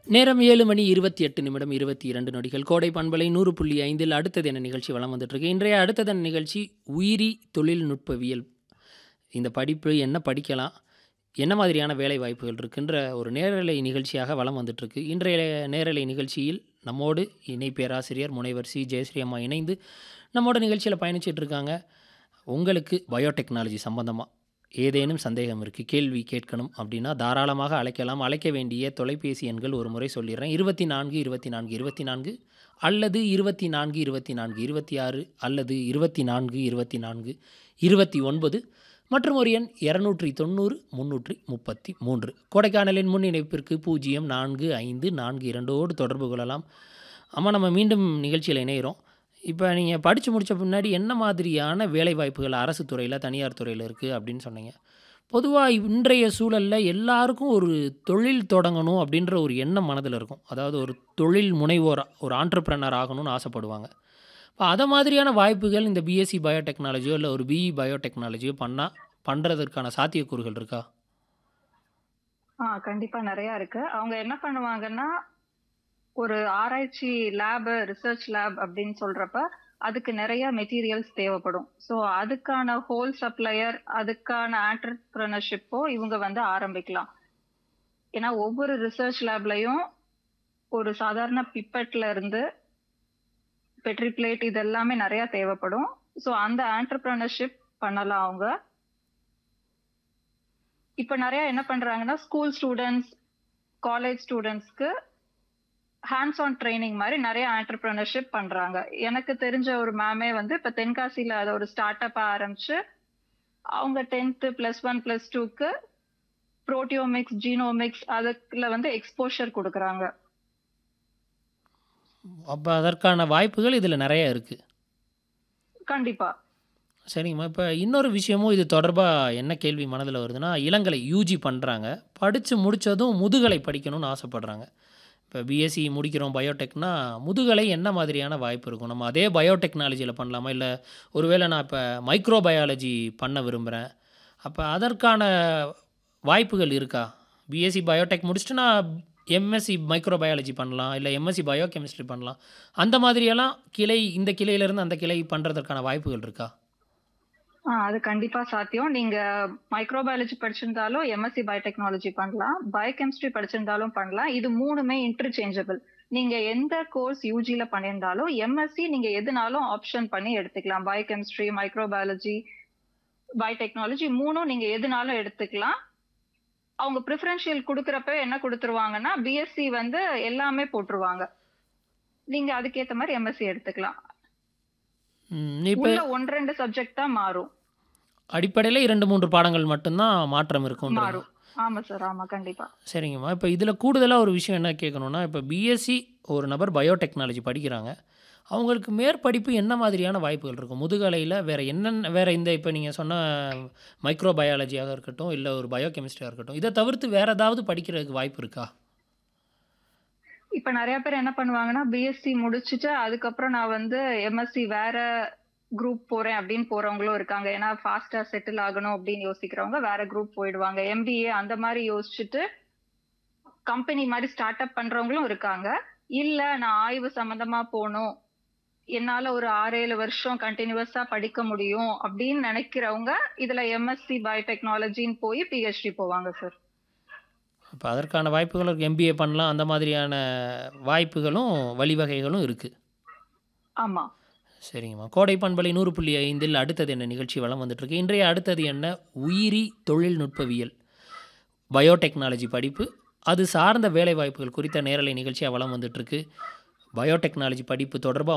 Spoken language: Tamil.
நேரம் ஏழு மணி இருபத்தி எட்டு நிமிடம் இருபத்தி இரண்டு நொடிகள் கோடை பண்பலை நூறு புள்ளி ஐந்தில் அடுத்தது என்ன நிகழ்ச்சி வளம் வந்துட்டுருக்கு இன்றைய அடுத்ததன் நிகழ்ச்சி உயிரி தொழில்நுட்பவியல் இந்த படிப்பு என்ன படிக்கலாம் என்ன மாதிரியான வேலை வாய்ப்புகள் இருக்குன்ற ஒரு நேரலை நிகழ்ச்சியாக வளம் வந்துட்டுருக்கு இன்றைய நேரலை நிகழ்ச்சியில் நம்மோடு இணை பேராசிரியர் முனைவர் சி ஜெயஸ்ரீ அம்மா இணைந்து நம்மோட நிகழ்ச்சியில் பயணிச்சிட்டு இருக்காங்க உங்களுக்கு பயோடெக்னாலஜி சம்பந்தமாக ஏதேனும் சந்தேகம் இருக்குது கேள்வி கேட்கணும் அப்படின்னா தாராளமாக அழைக்கலாம் அழைக்க வேண்டிய தொலைபேசி எண்கள் ஒரு முறை சொல்லிடுறேன் இருபத்தி நான்கு இருபத்தி நான்கு இருபத்தி நான்கு அல்லது இருபத்தி நான்கு இருபத்தி நான்கு இருபத்தி ஆறு அல்லது இருபத்தி நான்கு இருபத்தி நான்கு இருபத்தி ஒன்பது மற்றும் ஒரு எண் இரநூற்றி தொண்ணூறு முந்நூற்றி முப்பத்தி மூன்று கொடைக்கானலின் முன் இணைப்பிற்கு பூஜ்ஜியம் நான்கு ஐந்து நான்கு இரண்டோடு தொடர்பு கொள்ளலாம் ஆமாம் நம்ம மீண்டும் நிகழ்ச்சியில் இணைகிறோம் இப்போ நீங்கள் படித்து முடித்த பின்னாடி என்ன மாதிரியான வேலைவாய்ப்புகள் அரசு துறையில் தனியார் துறையில் இருக்குது அப்படின்னு சொன்னீங்க பொதுவாக இன்றைய சூழலில் எல்லாருக்கும் ஒரு தொழில் தொடங்கணும் அப்படின்ற ஒரு எண்ணம் மனதில் இருக்கும் அதாவது ஒரு தொழில் முனைவோர் ஒரு ஆண்டர்பிரனர் ஆகணும்னு ஆசைப்படுவாங்க இப்போ அதை மாதிரியான வாய்ப்புகள் இந்த பிஎஸ்சி பயோடெக்னாலஜியோ இல்லை ஒரு பிஇ பயோடெக்னாலஜியோ பண்ணால் பண்ணுறதற்கான சாத்தியக்கூறுகள் இருக்கா ஆ கண்டிப்பா நிறைய இருக்கு அவங்க என்ன பண்ணுவாங்கன்னா ஒரு ஆராய்ச்சி லேப் ரிசர்ச் லேப் அப்படின்னு சொல்றப்ப அதுக்கு நிறைய மெட்டீரியல்ஸ் தேவைப்படும் ஸோ அதுக்கான ஹோல் சப்ளையர் அதுக்கான ஆண்டர்பிரினர்ஷிப்போ இவங்க வந்து ஆரம்பிக்கலாம் ஏன்னா ஒவ்வொரு ரிசர்ச் லேப்லயும் ஒரு சாதாரண பிப்பட்ல இருந்து பெட்ரி பிளேட் இது எல்லாமே நிறைய தேவைப்படும் ஸோ அந்த ஆண்டர்பிரினர்ஷிப் பண்ணலாம் அவங்க இப்ப நிறைய என்ன பண்றாங்கன்னா ஸ்கூல் ஸ்டூடெண்ட்ஸ் காலேஜ் ஸ்டூடெண்ட்ஸ்க்கு ஹேண்ட்ஸ் ஆன் ட்ரைனிங் மாதிரி நிறைய ஆண்டர்பிரினர்ஷிப் பண்றாங்க எனக்கு தெரிஞ்ச ஒரு மேமே வந்து இப்ப தென்காசியில அதை ஒரு ஸ்டார்ட் அப் ஆரம்பிச்சு அவங்க டென்த்து பிளஸ் ஒன் பிளஸ் டூக்கு புரோட்டியோமிக்ஸ் ஜீனோமிக்ஸ் அதுக்குள்ள வந்து எக்ஸ்போஷர் கொடுக்குறாங்க அப்போ அதற்கான வாய்ப்புகள் இதில் நிறைய இருக்குது கண்டிப்பா சரிங்கம்மா இப்போ இன்னொரு விஷயமும் இது தொடர்பாக என்ன கேள்வி மனதில் வருதுன்னா இளங்கலை யூஜி பண்ணுறாங்க படித்து முடித்ததும் முதுகலை படிக்கணும்னு ஆசைப்பட்றாங்க இப்போ பிஎஸ்சி முடிக்கிறோம் பயோடெக்னா முதுகலை என்ன மாதிரியான வாய்ப்பு இருக்கும் நம்ம அதே பயோடெக்னாலஜியில் பண்ணலாமா இல்லை ஒருவேளை நான் இப்போ மைக்ரோ பயாலஜி பண்ண விரும்புகிறேன் அப்போ அதற்கான வாய்ப்புகள் இருக்கா பிஎஸ்சி பயோடெக் முடிச்சுட்டு நான் எம்எஸ்சி மைக்ரோ பயாலஜி பண்ணலாம் இல்லை எம்எஸ்சி பயோ கெமிஸ்ட்ரி பண்ணலாம் அந்த மாதிரியெல்லாம் கிளை இந்த கிளையிலேருந்து அந்த கிளை பண்ணுறதற்கான வாய்ப்புகள் இருக்கா ஆ அது கண்டிப்பா சாத்தியம் நீங்க மைக்ரோபயாலஜி படிச்சிருந்தாலும் எம்எஸ்சி பயோடெக்னாலஜி பண்ணலாம் பயோகெமிஸ்ட்ரி படிச்சிருந்தாலும் பண்ணலாம் இது மூணுமே இன்டர்சேஞ்சபிள் நீங்க எந்த கோர்ஸ் யூஜில பண்ணியிருந்தாலும் எம்எஸ்சி நீங்க எதுனாலும் ஆப்ஷன் பண்ணி எடுத்துக்கலாம் பயோகெமிஸ்ட்ரி மைக்ரோபயாலஜி பயோடெக்னாலஜி மூணும் நீங்க எதுனாலும் எடுத்துக்கலாம் அவங்க ப்ரிஃபரன்ஷியல் கொடுக்குறப்ப என்ன கொடுத்துருவாங்கன்னா பிஎஸ்சி வந்து எல்லாமே போட்டுருவாங்க நீங்க அதுக்கேத்த மாதிரி எம்எஸ்சி எடுத்துக்கலாம் இப்போ உள்ள ஒன்று ரெண்டு சப்ஜெக்ட் தான் மாறும் அடிப்படையில் இரண்டு மூன்று பாடங்கள் மட்டும்தான் மாற்றம் இருக்கும் மாறும் ஆமா சார் ஆமா கண்டிப்பா சரிங்கம்மா இப்போ இதில் கூடுதலாக ஒரு விஷயம் என்ன கேட்கணுன்னா இப்போ பிஎஸ்சி ஒரு நபர் பயோடெக்னாலஜி படிக்கிறாங்க அவங்களுக்கு மேற்படிப்பு என்ன மாதிரியான வாய்ப்புகள் இருக்கும் முதுகலையில் வேறு என்னென்ன வேறு இந்த இப்போ நீங்கள் சொன்ன மைக்ரோ பயாலஜியாக இருக்கட்டும் இல்லை ஒரு பயோ கெமிஸ்ட்ரியாக இருக்கட்டும் இதை தவிர்த்து வேறு ஏதாவது படிக்கிறதுக்கு வாய்ப்பு இருக்கா இப்ப நிறைய பேர் என்ன பண்ணுவாங்கன்னா பிஎஸ்சி முடிச்சுட்டு அதுக்கப்புறம் நான் வந்து எம்எஸ்சி வேற குரூப் போறேன் அப்படின்னு போறவங்களும் இருக்காங்க ஏன்னா ஃபாஸ்டா செட்டில் ஆகணும் அப்படின்னு யோசிக்கிறவங்க வேற குரூப் போயிடுவாங்க எம்பிஏ அந்த மாதிரி யோசிச்சுட்டு கம்பெனி மாதிரி ஸ்டார்ட் அப் பண்றவங்களும் இருக்காங்க இல்ல நான் ஆய்வு சம்பந்தமா போகணும் என்னால ஒரு ஆறு ஏழு வருஷம் கண்டினியூஸா படிக்க முடியும் அப்படின்னு நினைக்கிறவங்க இதுல எம்எஸ்சி பயோடெக்னாலஜின்னு போய் பிஹெச்டி போவாங்க சார் இப்போ அதற்கான வாய்ப்புகள் இருக்குது எம்பிஏ பண்ணலாம் அந்த மாதிரியான வாய்ப்புகளும் வழிவகைகளும் இருக்குது ஆமா சரிங்கம்மா கோடை பண்பலை நூறு புள்ளி ஐந்தில் அடுத்தது என்ன நிகழ்ச்சி வளம் வந்துட்டுருக்கு இன்றைய அடுத்தது என்ன உயிரி தொழில்நுட்பவியல் பயோடெக்னாலஜி படிப்பு அது சார்ந்த வேலைவாய்ப்புகள் குறித்த நேரலை நிகழ்ச்சியாக வளம் வந்துட்டுருக்கு பயோடெக்னாலஜி படிப்பு தொடர்பாக